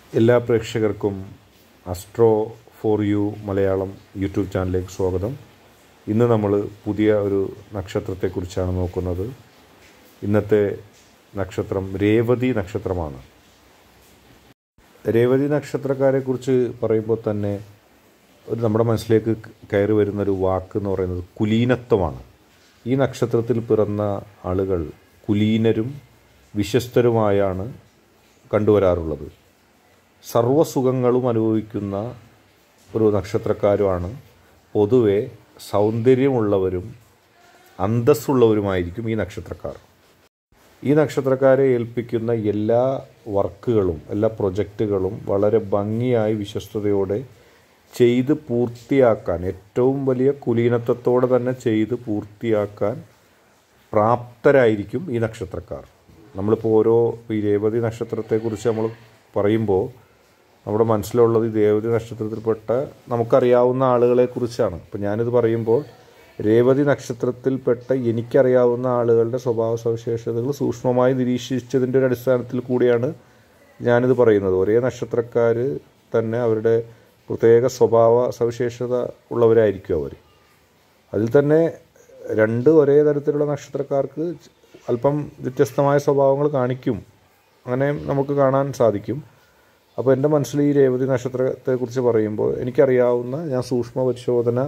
എല്ലാ പ്രേക്ഷകർക്കും astro for you Malayalam YouTube ചാനലിലേക്ക് സ്വാഗതം ഇന്ന് നമ്മൾ പുതിയ ഒരു നക്ഷത്രത്തെക്കുറിച്ചാണ് നോക്കുന്നത് ഇന്നത്തെ നക്ഷത്രം രേവതി നക്ഷത്രമാണ് രേവതി നക്ഷത്രക്കാരെക്കുറിച്ച് പറയുമ്പോൾ തന്നെ ഒരു നമ്മുടെ മനസ്സിലേക്ക് കയറി വരുന്നൊരു വാക്ക് എന്ന് പറയുന്നത് കുലീനത്വമാണ് ഈ നക്ഷത്രത്തിൽ പിറന്ന ആളുകൾ കുലീനരും വിശ്വസ്തരുമായാണ് കണ്ടുവരാറുള്ളത് സർവ്വസുഖങ്ങളും അനുഭവിക്കുന്ന ഒരു നക്ഷത്രക്കാരുമാണ് പൊതുവെ സൗന്ദര്യമുള്ളവരും അന്തസ്സുള്ളവരുമായിരിക്കും ഈ നക്ഷത്രക്കാർ ഈ നക്ഷത്രക്കാരെ ഏൽപ്പിക്കുന്ന എല്ലാ വർക്കുകളും എല്ലാ പ്രൊജക്റ്റുകളും വളരെ ഭംഗിയായി വിശ്വസ്തയോടെ ചെയ്ത് പൂർത്തിയാക്കാൻ ഏറ്റവും വലിയ കുലീനത്വത്തോടെ തന്നെ ചെയ്ത് പൂർത്തിയാക്കാൻ പ്രാപ്തരായിരിക്കും ഈ നക്ഷത്രക്കാർ നമ്മളിപ്പോൾ ഓരോ ഈ രേവതി നക്ഷത്രത്തെക്കുറിച്ച് നമ്മൾ പറയുമ്പോൾ നമ്മുടെ മനസ്സിലുള്ളത് ഈ രേവതി നക്ഷത്രത്തിൽപ്പെട്ട നമുക്കറിയാവുന്ന ആളുകളെക്കുറിച്ചാണ് ഇപ്പം ഞാനിത് പറയുമ്പോൾ രേവതി നക്ഷത്രത്തിൽപ്പെട്ട എനിക്കറിയാവുന്ന ആളുകളുടെ സ്വഭാവ സവിശേഷതകൾ സൂക്ഷ്മമായി നിരീക്ഷിച്ചതിൻ്റെ ഒരു അടിസ്ഥാനത്തിൽ കൂടിയാണ് ഞാനിത് പറയുന്നത് ഒരേ നക്ഷത്രക്കാർ തന്നെ അവരുടെ പ്രത്യേക സ്വഭാവ സവിശേഷത ഉള്ളവരായിരിക്കും അവർ അതിൽ തന്നെ രണ്ട് ഒരേ തരത്തിലുള്ള നക്ഷത്രക്കാർക്ക് അല്പം വ്യത്യസ്തമായ സ്വഭാവങ്ങൾ കാണിക്കും അങ്ങനെ നമുക്ക് കാണാൻ സാധിക്കും അപ്പോൾ എൻ്റെ മനസ്സിൽ ഈ രേവതി നക്ഷത്രത്തെക്കുറിച്ച് പറയുമ്പോൾ എനിക്കറിയാവുന്ന ഞാൻ സൂക്ഷ്മ പരിശോധന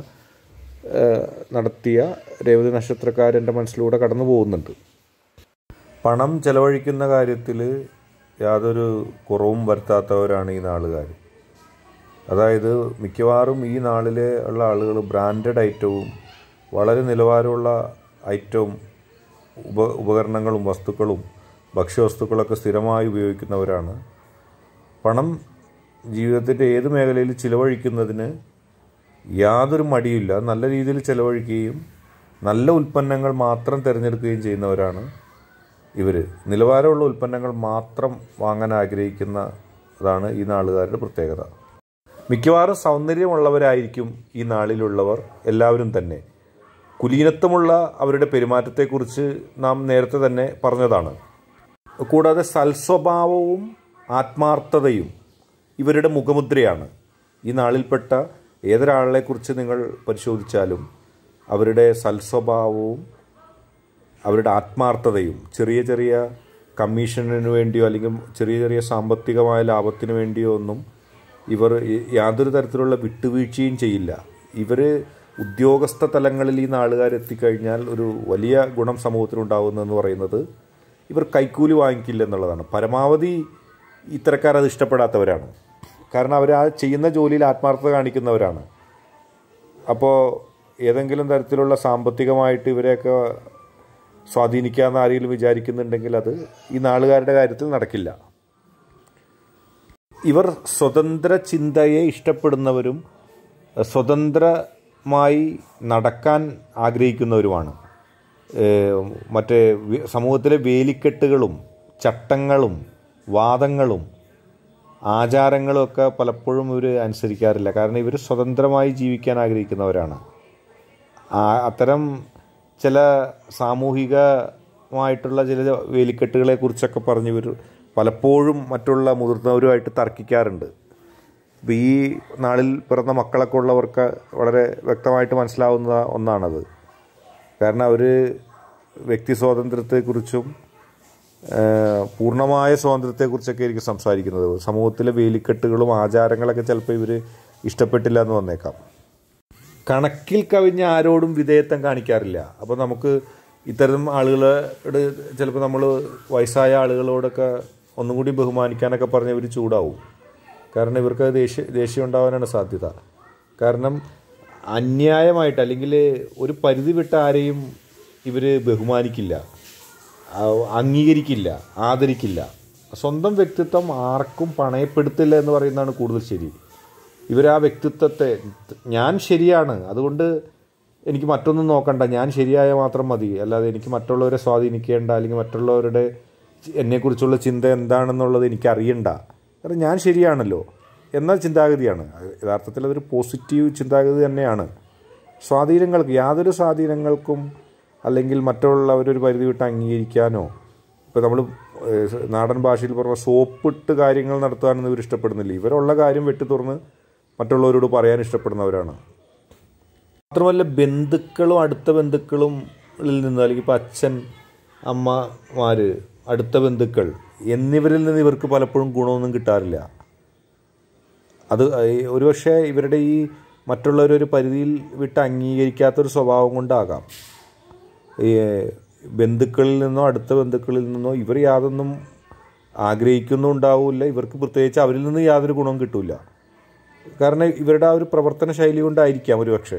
നടത്തിയ രേവതി നക്ഷത്രക്കാർ എൻ്റെ മനസ്സിലൂടെ കടന്നു പോകുന്നുണ്ട് പണം ചെലവഴിക്കുന്ന കാര്യത്തിൽ യാതൊരു കുറവും വരുത്താത്തവരാണ് ഈ നാളുകാർ അതായത് മിക്കവാറും ഈ നാളിലെ ഉള്ള ആളുകൾ ബ്രാൻഡഡ് ഐറ്റവും വളരെ നിലവാരമുള്ള ഐറ്റവും ഉപ ഉപകരണങ്ങളും വസ്തുക്കളും ഭക്ഷ്യവസ്തുക്കളൊക്കെ സ്ഥിരമായി ഉപയോഗിക്കുന്നവരാണ് പണം ജീവിതത്തിൻ്റെ ഏത് മേഖലയിൽ ചിലവഴിക്കുന്നതിന് യാതൊരു മടിയില്ല നല്ല രീതിയിൽ ചിലവഴിക്കുകയും നല്ല ഉൽപ്പന്നങ്ങൾ മാത്രം തിരഞ്ഞെടുക്കുകയും ചെയ്യുന്നവരാണ് ഇവർ നിലവാരമുള്ള ഉൽപ്പന്നങ്ങൾ മാത്രം വാങ്ങാൻ ആഗ്രഹിക്കുന്നതാണ് ഈ നാളുകാരുടെ പ്രത്യേകത മിക്കവാറും സൗന്ദര്യമുള്ളവരായിരിക്കും ഈ നാളിലുള്ളവർ എല്ലാവരും തന്നെ കുലീനത്വമുള്ള അവരുടെ പെരുമാറ്റത്തെക്കുറിച്ച് നാം നേരത്തെ തന്നെ പറഞ്ഞതാണ് കൂടാതെ സൽസ്വഭാവവും ആത്മാർത്ഥതയും ഇവരുടെ മുഖമുദ്രയാണ് ഈ നാളിൽപ്പെട്ട ഏതൊരാളെക്കുറിച്ച് നിങ്ങൾ പരിശോധിച്ചാലും അവരുടെ സൽസ്വഭാവവും അവരുടെ ആത്മാർത്ഥതയും ചെറിയ ചെറിയ കമ്മീഷനിന് വേണ്ടിയോ അല്ലെങ്കിൽ ചെറിയ ചെറിയ സാമ്പത്തികമായ ലാഭത്തിന് വേണ്ടിയോ ഒന്നും ഇവർ യാതൊരു തരത്തിലുള്ള വിട്ടുവീഴ്ചയും ചെയ്യില്ല ഇവർ ഉദ്യോഗസ്ഥ തലങ്ങളിൽ ഈ നാളുകാർ എത്തിക്കഴിഞ്ഞാൽ ഒരു വലിയ ഗുണം സമൂഹത്തിനുണ്ടാകുന്നതെന്ന് പറയുന്നത് ഇവർ കൈക്കൂലി വാങ്ങിക്കില്ല എന്നുള്ളതാണ് പരമാവധി ഇത്തരക്കാർ അത് ഇഷ്ടപ്പെടാത്തവരാണ് കാരണം അവർ ആ ചെയ്യുന്ന ജോലിയിൽ ആത്മാർത്ഥത കാണിക്കുന്നവരാണ് അപ്പോൾ ഏതെങ്കിലും തരത്തിലുള്ള സാമ്പത്തികമായിട്ട് ഇവരെയൊക്കെ സ്വാധീനിക്കാമെന്ന് ആരെങ്കിലും വിചാരിക്കുന്നുണ്ടെങ്കിൽ അത് ഈ നാളുകാരുടെ കാര്യത്തിൽ നടക്കില്ല ഇവർ സ്വതന്ത്ര ചിന്തയെ ഇഷ്ടപ്പെടുന്നവരും സ്വതന്ത്രമായി നടക്കാൻ ആഗ്രഹിക്കുന്നവരുമാണ് മറ്റേ സമൂഹത്തിലെ വേലിക്കെട്ടുകളും ചട്ടങ്ങളും വാദങ്ങളും ആചാരങ്ങളും ഒക്കെ പലപ്പോഴും ഇവർ അനുസരിക്കാറില്ല കാരണം ഇവർ സ്വതന്ത്രമായി ജീവിക്കാൻ ആഗ്രഹിക്കുന്നവരാണ് അത്തരം ചില സാമൂഹികമായിട്ടുള്ള ചില വേലിക്കെട്ടുകളെ കുറിച്ചൊക്കെ പറഞ്ഞ് ഇവർ പലപ്പോഴും മറ്റുള്ള മുതിർന്നവരുമായിട്ട് തർക്കിക്കാറുണ്ട് ഇപ്പോൾ ഈ നാളിൽ പിറന്ന മക്കളൊക്കെ ഉള്ളവർക്ക് വളരെ വ്യക്തമായിട്ട് മനസ്സിലാവുന്ന ഒന്നാണത് കാരണം അവർ വ്യക്തി സ്വാതന്ത്ര്യത്തെക്കുറിച്ചും പൂർണ്ണമായ സ്വാതന്ത്ര്യത്തെക്കുറിച്ചൊക്കെ ആയിരിക്കും സംസാരിക്കുന്നത് സമൂഹത്തിലെ വേലിക്കെട്ടുകളും ആചാരങ്ങളൊക്കെ ചിലപ്പോൾ ഇവർ ഇഷ്ടപ്പെട്ടില്ല എന്ന് വന്നേക്കാം കണക്കിൽ കവിഞ്ഞ ആരോടും വിധേയത്വം കാണിക്കാറില്ല അപ്പോൾ നമുക്ക് ഇത്തരം ആളുകളോട് ചിലപ്പോൾ നമ്മൾ വയസ്സായ ആളുകളോടൊക്കെ ഒന്നും കൂടി ബഹുമാനിക്കാനൊക്കെ പറഞ്ഞ് ഇവർ ചൂടാവും കാരണം ഇവർക്ക് ദേഷ്യ ദേഷ്യം ഉണ്ടാവാനാണ് സാധ്യത കാരണം അന്യായമായിട്ട് അല്ലെങ്കിൽ ഒരു പരിധി വിട്ട ആരെയും ഇവർ ബഹുമാനിക്കില്ല അംഗീകരിക്കില്ല ആദരിക്കില്ല സ്വന്തം വ്യക്തിത്വം ആർക്കും പണയപ്പെടുത്തില്ല എന്ന് പറയുന്നതാണ് കൂടുതൽ ശരി ഇവർ ആ വ്യക്തിത്വത്തെ ഞാൻ ശരിയാണ് അതുകൊണ്ട് എനിക്ക് മറ്റൊന്നും നോക്കണ്ട ഞാൻ ശരിയായ മാത്രം മതി അല്ലാതെ എനിക്ക് മറ്റുള്ളവരെ സ്വാധീനിക്കേണ്ട അല്ലെങ്കിൽ മറ്റുള്ളവരുടെ എന്നെക്കുറിച്ചുള്ള ചിന്ത എന്താണെന്നുള്ളത് എനിക്ക് അറിയണ്ട കാരണം ഞാൻ ശരിയാണല്ലോ എന്ന ചിന്താഗതിയാണ് യഥാർത്ഥത്തിൽ അതൊരു പോസിറ്റീവ് ചിന്താഗതി തന്നെയാണ് സ്വാധീനങ്ങൾക്ക് യാതൊരു സ്വാധീനങ്ങൾക്കും അല്ലെങ്കിൽ മറ്റുള്ളവരൊരു പരിധി വിട്ട് അംഗീകരിക്കാനോ ഇപ്പോൾ നമ്മൾ ഏഹ്, നാടൻ ഭാഷയിൽ പറഞ്ഞ സോപ്പിട്ട് കാര്യങ്ങൾ നടത്താനൊന്നും ഇവർ ഇഷ്ടപ്പെടുന്നില്ല ഇവരുള്ള കാര്യം വെട്ടി തുറന്ന് മറ്റുള്ളവരോട് പറയാൻ ഇഷ്ടപ്പെടുന്നവരാണ് മാത്രമല്ല ബന്ധുക്കളും അടുത്ത ബന്ധുക്കളും നിന്ന് അല്ലെങ്കിൽ ഇപ്പോൾ അച്ഛൻ അമ്മമാർ അടുത്ത ബന്ധുക്കൾ എന്നിവരിൽ നിന്ന് ഇവർക്ക് പലപ്പോഴും ഗുണമൊന്നും കിട്ടാറില്ല അത് ഈ- ഒരുപക്ഷെ ഇവരുടെ ഈ മറ്റുള്ളവരൊരു പരിധിയിൽ വിട്ട് അംഗീകരിക്കാത്തൊരു സ്വഭാവം കൊണ്ടാകാം ഈ ബന്ധുക്കളിൽ നിന്നോ അടുത്ത ബന്ധുക്കളിൽ നിന്നോ ഇവർ യാതൊന്നും ആഗ്രഹിക്കുന്നുണ്ടാവില്ല ഇവർക്ക് പ്രത്യേകിച്ച് അവരിൽ നിന്ന് യാതൊരു ഗുണവും കിട്ടില്ല കാരണം ഇവരുടെ ആ ഒരു പ്രവർത്തന ശൈലി കൊണ്ടായിരിക്കാം ഒരു പക്ഷേ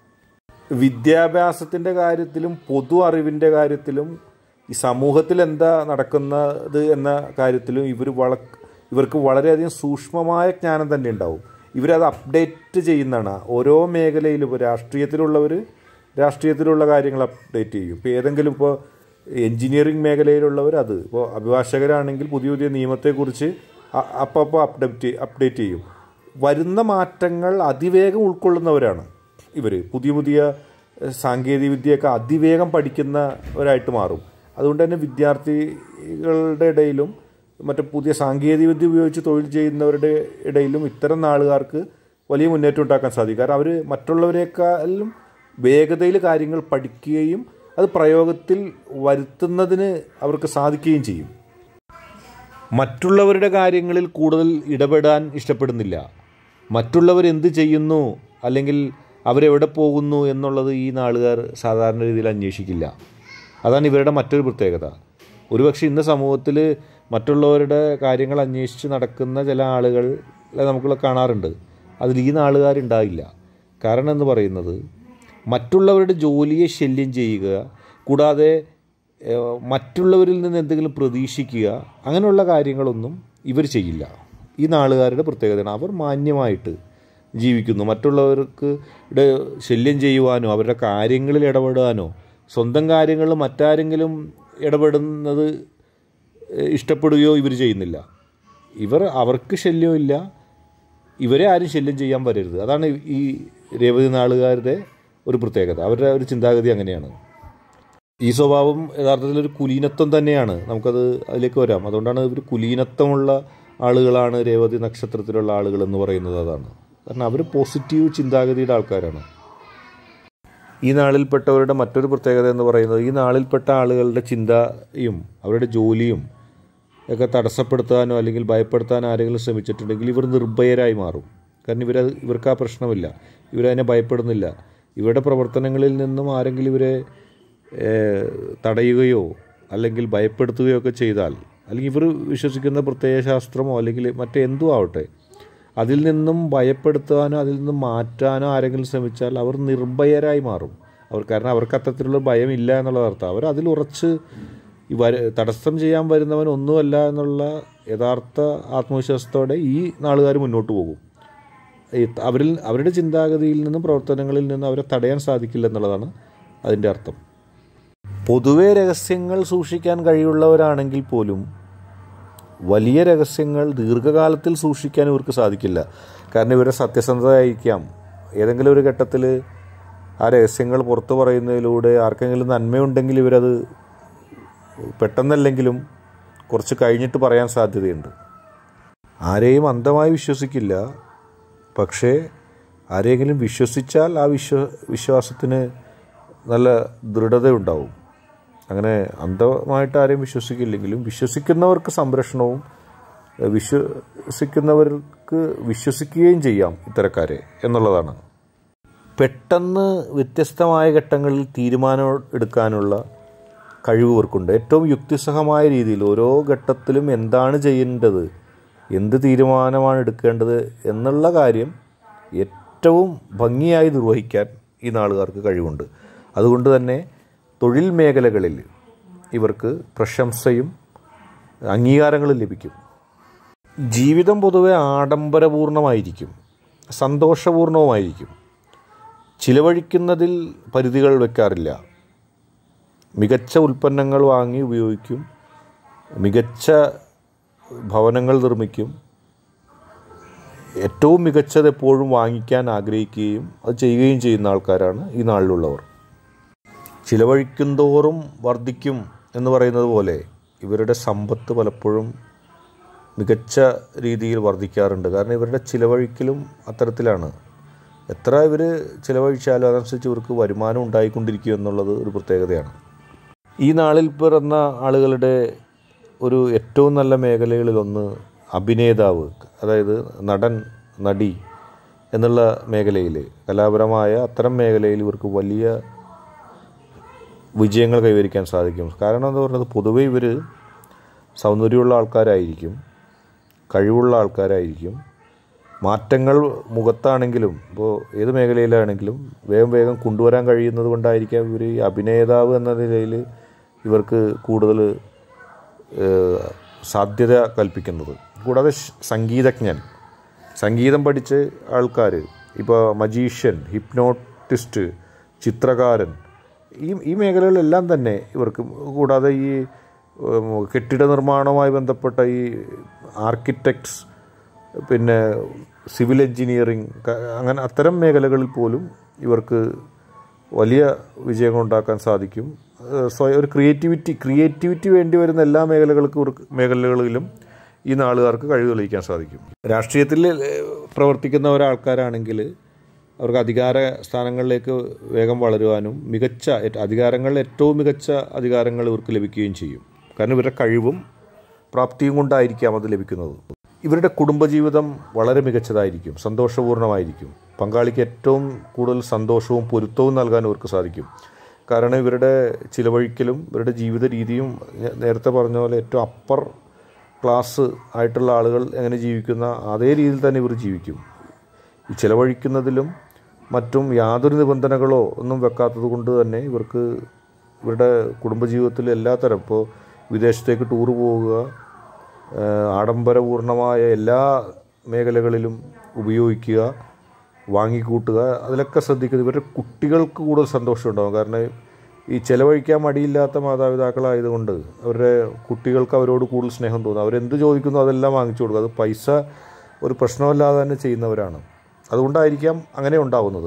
വിദ്യാഭ്യാസത്തിൻ്റെ കാര്യത്തിലും പൊതു അറിവിൻ്റെ കാര്യത്തിലും ഈ സമൂഹത്തിൽ എന്താ നടക്കുന്നത് എന്ന കാര്യത്തിലും ഇവർ വള ഇവർക്ക് വളരെയധികം സൂക്ഷ്മമായ ജ്ഞാനം തന്നെ ഉണ്ടാവും ഇവരത് അപ്ഡേറ്റ് ചെയ്യുന്നതാണ് ഓരോ മേഖലയിലും ഇപ്പോൾ രാഷ്ട്രീയത്തിലുള്ളവർ രാഷ്ട്രീയത്തിലുള്ള കാര്യങ്ങൾ അപ്ഡേറ്റ് ചെയ്യും ഇപ്പോൾ ഏതെങ്കിലും ഇപ്പോൾ എൻജിനീയറിംഗ് മേഖലയിലുള്ളവർ അത് ഇപ്പോൾ അഭിഭാഷകരാണെങ്കിൽ പുതിയ പുതിയ നിയമത്തെക്കുറിച്ച് അപ്പോൾ അപ്പോൾ അപ്ഡേറ്റ് അപ്ഡേറ്റ് ചെയ്യും വരുന്ന മാറ്റങ്ങൾ അതിവേഗം ഉൾക്കൊള്ളുന്നവരാണ് ഇവർ പുതിയ പുതിയ എഹ്, സാങ്കേതിക വിദ്യയൊക്കെ അതിവേഗം പഠിക്കുന്നവരായിട്ട് മാറും അതുകൊണ്ട് തന്നെ വിദ്യാർത്ഥികളുടെ ഇടയിലും മറ്റു പുതിയ സാങ്കേതിക വിദ്യ ഉപയോഗിച്ച് തൊഴിൽ ചെയ്യുന്നവരുടെ ഇടയിലും ഇത്തരം ആളുകാർക്ക് വലിയ മുന്നേറ്റം ഉണ്ടാക്കാൻ സാധിക്കും കാരണം അവർ മറ്റുള്ളവരെക്കാളും വേഗതയിൽ കാര്യങ്ങൾ പഠിക്കുകയും അത് പ്രയോഗത്തിൽ വരുത്തുന്നതിന് അവർക്ക് സാധിക്കുകയും ചെയ്യും മറ്റുള്ളവരുടെ കാര്യങ്ങളിൽ കൂടുതൽ ഇടപെടാൻ ഇഷ്ടപ്പെടുന്നില്ല മറ്റുള്ളവർ എന്ത് ചെയ്യുന്നു അല്ലെങ്കിൽ അവരെവിടെ പോകുന്നു എന്നുള്ളത് ഈ നാളുകാർ സാധാരണ രീതിയിൽ അന്വേഷിക്കില്ല അതാണ് ഇവരുടെ മറ്റൊരു പ്രത്യേകത ഒരുപക്ഷെ ഇന്ന് സമൂഹത്തിൽ മറ്റുള്ളവരുടെ കാര്യങ്ങൾ അന്വേഷിച്ച് നടക്കുന്ന ചില ആളുകളെ നമുക്ക് കാണാറുണ്ട് അതിൽ ഈ നാളുകാരുണ്ടാവില്ല കാരണം എന്ന് പറയുന്നത് മറ്റുള്ളവരുടെ ജോലിയെ ശല്യം ചെയ്യുക കൂടാതെ ഏഹ്, മറ്റുള്ളവരിൽ നിന്ന് എന്തെങ്കിലും പ്രതീക്ഷിക്കുക അങ്ങനെയുള്ള കാര്യങ്ങളൊന്നും ഇവർ ചെയ്യില്ല ഈ നാളുകാരുടെ പ്രത്യേകതയാണ് അവർ മാന്യമായിട്ട് ജീവിക്കുന്നു മറ്റുള്ളവർക്ക് ടെ ശല്യം ചെയ്യുവാനോ അവരുടെ കാര്യങ്ങളിൽ ഇടപെടാനോ സ്വന്തം കാര്യങ്ങളിൽ മറ്റാരെങ്കിലും ഇടപെടുന്നത് ഏഹ്, ഇഷ്ടപ്പെടുകയോ ഇവർ ചെയ്യുന്നില്ല ഇവർ അവർക്ക് ശല്യമില്ല ഇവരെ ആരും ശല്യം ചെയ്യാൻ വരരുത് അതാണ് ഈ രേവതി നാളുകാരുടെ ഒരു പ്രത്യേകത അവരുടെ ഒരു ചിന്താഗതി അങ്ങനെയാണ് ഈ സ്വഭാവം യഥാർത്ഥത്തിൽ ഒരു കുലീനത്വം തന്നെയാണ് നമുക്കത് അതിലേക്ക് വരാം അതുകൊണ്ടാണ് ഇവർ കുലീനത്വമുള്ള ആളുകളാണ് രേവതി നക്ഷത്രത്തിലുള്ള ആളുകൾ എന്ന് പറയുന്നത് അതാണ് കാരണം അവർ പോസിറ്റീവ് ചിന്താഗതിയുടെ ആൾക്കാരാണ് ഈ നാളിൽപ്പെട്ടവരുടെ മറ്റൊരു പ്രത്യേകത എന്ന് പറയുന്നത് ഈ നാളിൽപ്പെട്ട ആളുകളുടെ ചിന്തയും അവരുടെ ജോലിയും ഒക്കെ തടസ്സപ്പെടുത്താനോ അല്ലെങ്കിൽ ഭയപ്പെടുത്താനോ ആരെങ്കിലും ശ്രമിച്ചിട്ടുണ്ടെങ്കിൽ ഇവർ നിർഭയരായി മാറും കാരണം ഇവർ ഇവർക്ക് ആ പ്രശ്നമില്ല ഇവരതിനെ ഭയപ്പെടുന്നില്ല ഇവരുടെ പ്രവർത്തനങ്ങളിൽ നിന്നും ആരെങ്കിലും ഇവരെ ഏഹ്, തടയുകയോ അല്ലെങ്കിൽ ഭയപ്പെടുത്തുകയോ ഒക്കെ ചെയ്താൽ അല്ലെങ്കിൽ ഇവർ വിശ്വസിക്കുന്ന പ്രത്യയശാസ്ത്രമോ അല്ലെങ്കിൽ മറ്റെന്തോ ആവട്ടെ അതിൽ നിന്നും ഭയപ്പെടുത്താനോ അതിൽ നിന്നും മാറ്റാനോ ആരെങ്കിലും ശ്രമിച്ചാൽ അവർ നിർഭയരായി മാറും അവർ കാരണം അവർക്ക് അത്തരത്തിലുള്ള ഭയമില്ല എന്നുള്ളത് അർത്ഥം അവർ അതിൽ ഉറച്ച് ഈ വര തടസ്സം ചെയ്യാൻ വരുന്നവൻ ഒന്നുമല്ല എന്നുള്ള യഥാർത്ഥ ആത്മവിശ്വാസത്തോടെ ഈ നാളുകാർ മുന്നോട്ട് പോകും ഈ ത- അവരിൽ അവരുടെ ചിന്താഗതിയിൽ നിന്നും പ്രവർത്തനങ്ങളിൽ നിന്നും അവരെ തടയാൻ സാധിക്കില്ല എന്നുള്ളതാണ് അതിൻ്റെ അർത്ഥം പൊതുവെ രഹസ്യങ്ങൾ സൂക്ഷിക്കാൻ കഴിവുള്ളവരാണെങ്കിൽ പോലും വലിയ രഹസ്യങ്ങൾ ദീർഘകാലത്തിൽ സൂക്ഷിക്കാൻ ഇവർക്ക് സാധിക്കില്ല കാരണം ഇവരുടെ സത്യസന്ധതയായിരിക്കാം ഏതെങ്കിലും ഒരു ഘട്ടത്തിൽ ആ രഹസ്യങ്ങൾ പുറത്തു പറയുന്നതിലൂടെ ആർക്കെങ്കിലും നന്മയുണ്ടെങ്കിൽ ഇവരത് പെട്ടെന്നല്ലെങ്കിലും കുറച്ച് കഴിഞ്ഞിട്ട് പറയാൻ സാധ്യതയുണ്ട് ആരെയും അന്ധമായി വിശ്വസിക്കില്ല പക്ഷേ ആരെങ്കിലും വിശ്വസിച്ചാൽ ആ വിശ്വ വിശ്വാസത്തിന് നല്ല ദൃഢതയുണ്ടാവും അങ്ങനെ അന്ധമായിട്ട് ആരെയും വിശ്വസിക്കില്ലെങ്കിലും വിശ്വസിക്കുന്നവർക്ക് സംരക്ഷണവും ഏഹ് വിശ്വസിക്കുന്നവർക്ക് വിശ്വസിക്കുകയും ചെയ്യാം ഇത്തരക്കാരെ എന്നുള്ളതാണ് പെട്ടെന്ന് വ്യത്യസ്തമായ ഘട്ടങ്ങളിൽ തീരുമാനം എടുക്കാനുള്ള കഴിവ് ഇവർക്കുണ്ട് ഏറ്റവും യുക്തിസഹമായ രീതിയിൽ ഓരോ ഘട്ടത്തിലും എന്താണ് ചെയ്യേണ്ടത് എന്ത് തീരുമാനമാണ് എടുക്കേണ്ടത് എന്നുള്ള കാര്യം ഏറ്റവും ഭംഗിയായി നിർവഹിക്കാൻ ഈ നാളുകാർക്ക് കഴിവുണ്ട് അതുകൊണ്ട് തന്നെ തൊഴിൽ മേഖലകളിൽ ഇവർക്ക് പ്രശംസയും അംഗീകാരങ്ങളും ലഭിക്കും ജീവിതം പൊതുവെ ആഡംബരപൂർണമായിരിക്കും സന്തോഷപൂർണവുമായിരിക്കും ചിലവഴിക്കുന്നതിൽ പരിധികൾ വെക്കാറില്ല മികച്ച ഉൽപ്പന്നങ്ങൾ വാങ്ങി ഉപയോഗിക്കും മികച്ച ഭവനങ്ങൾ നിർമ്മിക്കും ഏറ്റവും മികച്ചത് എപ്പോഴും വാങ്ങിക്കാൻ ആഗ്രഹിക്കുകയും അത് ചെയ്യുകയും ചെയ്യുന്ന ആൾക്കാരാണ് ഈ നാളിലുള്ളവർ ചിലവഴിക്കും തോറും വർദ്ധിക്കും എന്ന് പറയുന്നത് പോലെ ഇവരുടെ സമ്പത്ത് പലപ്പോഴും മികച്ച രീതിയിൽ വർദ്ധിക്കാറുണ്ട് കാരണം ഇവരുടെ ചിലവഴിക്കലും അത്തരത്തിലാണ് എത്ര ഇവർ ചിലവഴിച്ചാലും അതനുസരിച്ച് ഇവർക്ക് വരുമാനം ഉണ്ടായിക്കൊണ്ടിരിക്കും എന്നുള്ളത് ഒരു പ്രത്യേകതയാണ് ഈ നാളിൽ പിറന്ന ആളുകളുടെ ഒരു ഏറ്റവും നല്ല മേഖലകളിലൊന്ന് അഭിനേതാവ് അതായത് നടൻ നടി എന്നുള്ള മേഖലയിൽ കലാപരമായ അത്തരം മേഖലയിൽ ഇവർക്ക് വലിയ വിജയങ്ങൾ കൈവരിക്കാൻ സാധിക്കും കാരണം എന്ന് പറയുന്നത് പൊതുവേ ഇവർ സൗന്ദര്യമുള്ള ആൾക്കാരായിരിക്കും കഴിവുള്ള ആൾക്കാരായിരിക്കും മാറ്റങ്ങൾ മുഖത്താണെങ്കിലും ഇപ്പോൾ ഏത് മേഖലയിലാണെങ്കിലും വേഗം വേഗം കൊണ്ടുവരാൻ കഴിയുന്നത് കൊണ്ടായിരിക്കാം ഇവർ ഈ അഭിനേതാവ് എന്ന നിലയിൽ ഇവർക്ക് കൂടുതൽ ഏഹ്, സാധ്യത കൽപ്പിക്കുന്നത് കൂടാതെ ഷ്- സംഗീതജ്ഞൻ സംഗീതം പഠിച്ച് ആൾക്കാർ ഇപ്പോൾ മജീഷ്യൻ ഹിപ്നോട്ടിസ്റ്റ് ചിത്രകാരൻ ഈ ഈ മേഖലകളിലെല്ലാം തന്നെ ഇവർക്ക് കൂടാതെ ഈ ഉം, കെട്ടിട നിർമ്മാണവുമായി ബന്ധപ്പെട്ട ഈ ആർക്കിടെക്ട്സ് പിന്നെ സിവിൽ എഞ്ചിനീയറിങ് ക- അങ്ങനെ അത്തരം മേഖലകളിൽ പോലും ഇവർക്ക് വലിയ വിജയങ്ങൾ ഉണ്ടാക്കാൻ സാധിക്കും ഏഹ് സ്വയം ഒരു ക്രിയേറ്റിവിറ്റി ക്രിയേറ്റിവിറ്റി വേണ്ടി വരുന്ന എല്ലാ മേഖലകൾക്കും ഇവർക്ക് മേഖലകളിലും ഈ നാളുകാർക്ക് കഴിവ് തെളിയിക്കാൻ സാധിക്കും രാഷ്ട്രീയത്തിൽ ഏഹ് പ്രവർത്തിക്കുന്ന ഒരാൾക്കാരാണെങ്കിൽ അവർക്ക് അധികാര സ്ഥാനങ്ങളിലേക്ക് വേഗം വളരുവാനും മികച്ച ഏറ്റ് അധികാരങ്ങളിൽ ഏറ്റവും മികച്ച അധികാരങ്ങൾ ഇവർക്ക് ലഭിക്കുകയും ചെയ്യും കാരണം ഇവരുടെ കഴിവും പ്രാപ്തിയും കൊണ്ടായിരിക്കാം അത് ലഭിക്കുന്നത് ഇവരുടെ കുടുംബജീവിതം വളരെ മികച്ചതായിരിക്കും സന്തോഷപൂർണ്ണമായിരിക്കും പങ്കാളിക്ക് ഏറ്റവും കൂടുതൽ സന്തോഷവും പൊരുത്തവും നൽകാൻ ഇവർക്ക് സാധിക്കും കാരണം ഇവരുടെ ചിലവഴിക്കലും ഇവരുടെ ജീവിത രീതിയും ഞാൻ നേരത്തെ പറഞ്ഞ പോലെ ഏറ്റവും അപ്പർ ക്ലാസ് ആയിട്ടുള്ള ആളുകൾ എങ്ങനെ ജീവിക്കുന്ന അതേ രീതിയിൽ തന്നെ ഇവർ ജീവിക്കും ഈ ചിലവഴിക്കുന്നതിലും മറ്റും യാതൊരു നിബന്ധനകളോ ഒന്നും വെക്കാത്തത് കൊണ്ട് തന്നെ ഇവർക്ക് ഇവരുടെ കുടുംബജീവിതത്തിൽ എല്ലാ തരം ഇപ്പോൾ വിദേശത്തേക്ക് ടൂർ പോവുക ഏഹ് ആഡംബരപൂർണമായ എല്ലാ മേഖലകളിലും ഉപയോഗിക്കുക വാങ്ങിക്കൂട്ടുക അതിലൊക്കെ ശ്രദ്ധിക്കുന്നത് ഇവരുടെ കുട്ടികൾക്ക് കൂടുതൽ സന്തോഷം ഉണ്ടാകും കാരണം ഈ ചിലവഴിക്കാൻ മടിയില്ലാത്ത മാതാപിതാക്കളായതുകൊണ്ട് അവരുടെ കുട്ടികൾക്ക് അവരോട് കൂടുതൽ സ്നേഹം തോന്നും അവരെന്ത് ചോദിക്കുന്നു അതെല്ലാം വാങ്ങിച്ചു കൊടുക്കുക അത് പൈസ ഒരു പ്രശ്നമല്ലാതെ തന്നെ ചെയ്യുന്നവരാണ് അതുകൊണ്ടായിരിക്കാം അങ്ങനെ ഉണ്ടാവുന്നത്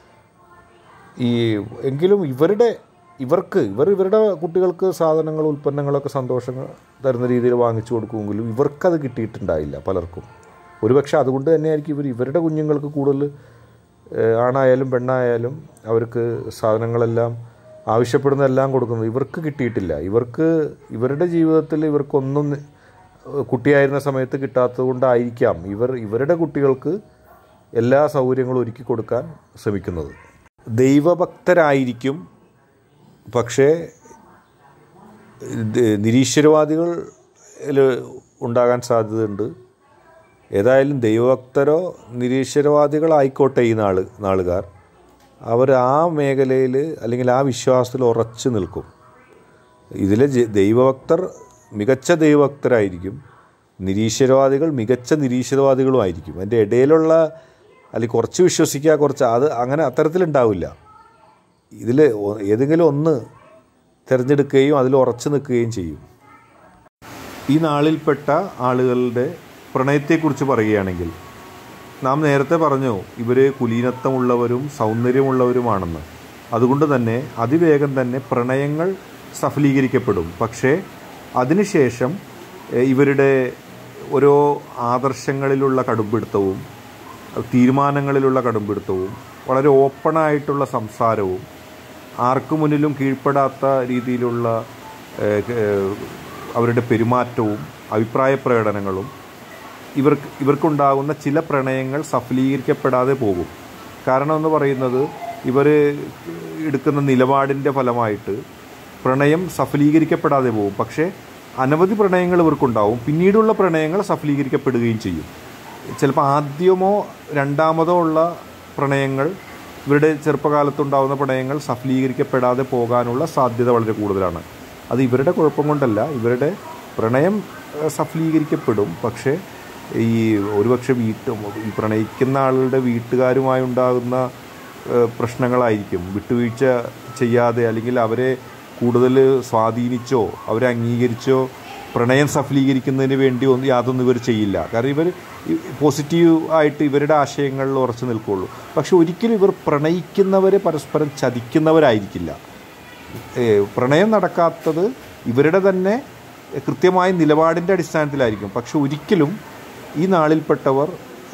ഈ എങ്കിലും ഇവരുടെ ഇവർക്ക് ഇവർ ഇവരുടെ കുട്ടികൾക്ക് സാധനങ്ങൾ ഉൽപ്പന്നങ്ങളൊക്കെ സന്തോഷം തരുന്ന രീതിയിൽ വാങ്ങിച്ചു കൊടുക്കുമെങ്കിലും ഇവർക്കത് കിട്ടിയിട്ടുണ്ടായില്ല പലർക്കും ഒരുപക്ഷെ അതുകൊണ്ട് തന്നെയായിരിക്കും ഇവർ ഇവരുടെ കുഞ്ഞുങ്ങൾക്ക് കൂടുതൽ ഏഹ്, ആണായാലും പെണ്ണായാലും അവർക്ക് സാധനങ്ങളെല്ലാം ആവശ്യപ്പെടുന്നതെല്ലാം കൊടുക്കുന്നത് ഇവർക്ക് കിട്ടിയിട്ടില്ല ഇവർക്ക് ഇവരുടെ ജീവിതത്തിൽ ഇവർക്കൊന്നും കുട്ടിയായിരുന്ന സമയത്ത് കിട്ടാത്തത് കൊണ്ടായിരിക്കാം ഇവർ ഇവരുടെ കുട്ടികൾക്ക് എല്ലാ സൗകര്യങ്ങളും ഒരുക്കി കൊടുക്കാൻ ശ്രമിക്കുന്നത് ദൈവഭക്തരായിരിക്കും പക്ഷേ ഇത് നിരീശ്വരവാദികൾ ഉണ്ടാകാൻ സാധ്യതയുണ്ട് ഏതായാലും ദൈവഭക്തരോ നിരീശ്വരവാദികളായിക്കോട്ടെ ഈ നാള് നാളുകാർ അവർ ആ മേഖലയിൽ അല്ലെങ്കിൽ ആ വിശ്വാസത്തിൽ ഉറച്ചു നിൽക്കും ഇതിൽ ദൈവഭക്തർ മികച്ച ദൈവഭക്തരായിരിക്കും നിരീശ്വരവാദികൾ മികച്ച നിരീശ്വരവാദികളുമായിരിക്കും അതിൻ്റെ ഇടയിലുള്ള അല്ലെങ്കിൽ കുറച്ച് വിശ്വസിക്കുക കുറച്ച് അത് അങ്ങനെ അത്തരത്തിലുണ്ടാവില്ല ഇതിൽ ഏതെങ്കിലും ഒന്ന് തിരഞ്ഞെടുക്കുകയും അതിൽ ഉറച്ചു നിൽക്കുകയും ചെയ്യും ഈ നാളിൽപ്പെട്ട ആളുകളുടെ പ്രണയത്തെക്കുറിച്ച് പറയുകയാണെങ്കിൽ നാം നേരത്തെ പറഞ്ഞു ഇവർ കുലീനത്വമുള്ളവരും സൗന്ദര്യമുള്ളവരുമാണെന്ന് അതുകൊണ്ട് തന്നെ അതിവേഗം തന്നെ പ്രണയങ്ങൾ സഫലീകരിക്കപ്പെടും പക്ഷേ അതിനുശേഷം എഹ്, ഇവരുടെ ഓരോ ആദർശങ്ങളിലുള്ള കടുംപിടുത്തവും തീരുമാനങ്ങളിലുള്ള കടുംപിടുത്തവും വളരെ ഓപ്പണായിട്ടുള്ള സംസാരവും ആർക്കു മുന്നിലും കീഴ്പ്പെടാത്ത രീതിയിലുള്ള ഏഹ്, ഏഹ്, അവരുടെ പെരുമാറ്റവും അഭിപ്രായ പ്രകടനങ്ങളും ഇവർക്ക് ഇവർക്കുണ്ടാകുന്ന ചില പ്രണയങ്ങൾ സഫലീകരിക്കപ്പെടാതെ പോകും കാരണം എന്ന് പറയുന്നത് ഇവർ എടുക്കുന്ന നിലപാടിൻ്റെ ഫലമായിട്ട് പ്രണയം സഫലീകരിക്കപ്പെടാതെ പോകും പക്ഷേ അനവധി പ്രണയങ്ങൾ ഇവർക്കുണ്ടാവും പിന്നീടുള്ള പ്രണയങ്ങൾ സഫലീകരിക്കപ്പെടുകയും ചെയ്യും ചിലപ്പോൾ ആദ്യമോ രണ്ടാമതോ ഉള്ള പ്രണയങ്ങൾ ഇവരുടെ ചെറുപ്പകാലത്തുണ്ടാകുന്ന പ്രണയങ്ങൾ സഫലീകരിക്കപ്പെടാതെ പോകാനുള്ള സാധ്യത വളരെ കൂടുതലാണ് അത് ഇവരുടെ കുഴപ്പം കൊണ്ടല്ല ഇവരുടെ പ്രണയം ഏഹ്, സഫലീകരിക്കപ്പെടും പക്ഷേ ഈ ഒരുപക്ഷെ വീട്ട് ഈ പ്രണയിക്കുന്ന ആളുടെ വീട്ടുകാരുമായി ഉണ്ടാകുന്ന ഏഹ്, പ്രശ്നങ്ങളായിരിക്കും വിട്ടുവീഴ്ച ചെയ്യാതെ അല്ലെങ്കിൽ അവരെ കൂടുതൽ സ്വാധീനിച്ചോ അവരെ അംഗീകരിച്ചോ പ്രണയം സഫലീകരിക്കുന്നതിന് വേണ്ടി ഒന്നും യാതൊന്നും ഇവർ ചെയ്യില്ല കാരണം ഇവർ പോസിറ്റീവ് ആയിട്ട് ഇവരുടെ ആശയങ്ങളിൽ ഉറച്ചു നിൽക്കുകയുള്ളൂ പക്ഷെ ഒരിക്കലും ഇവർ പ്രണയിക്കുന്നവരെ പരസ്പരം ചതിക്കുന്നവരായിരിക്കില്ല ഏ, പ്രണയം നടക്കാത്തത് ഇവരുടെ തന്നെ കൃത്യമായ നിലപാടിൻ്റെ അടിസ്ഥാനത്തിലായിരിക്കും പക്ഷെ ഒരിക്കലും ഈ നാളിൽപ്പെട്ടവർ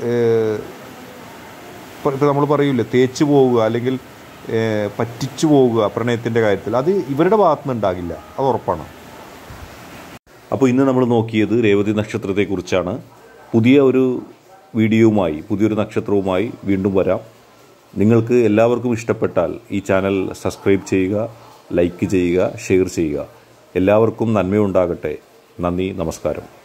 ഇപ്പോൾ നമ്മൾ പറയൂലേ തേച്ചു പോവുക അല്ലെങ്കിൽ ഏഹ്, പറ്റിച്ചു പോവുക പ്രണയത്തിൻ്റെ കാര്യത്തിൽ അത് ഇവരുടെ ഭാഗത്തുനിന്ന് ഉണ്ടാകില്ല അത് ഉറപ്പാണ് അപ്പോൾ ഇന്ന് നമ്മൾ നോക്കിയത് രേവതി നക്ഷത്രത്തെക്കുറിച്ചാണ് പുതിയ ഒരു വീഡിയോവുമായി പുതിയൊരു നക്ഷത്രവുമായി വീണ്ടും വരാം നിങ്ങൾക്ക് എല്ലാവർക്കും ഇഷ്ടപ്പെട്ടാൽ ഈ ചാനൽ സബ്സ്ക്രൈബ് ചെയ്യുക ലൈക്ക് ചെയ്യുക ഷെയർ ചെയ്യുക എല്ലാവർക്കും നന്മയുണ്ടാകട്ടെ നന്ദി നമസ്കാരം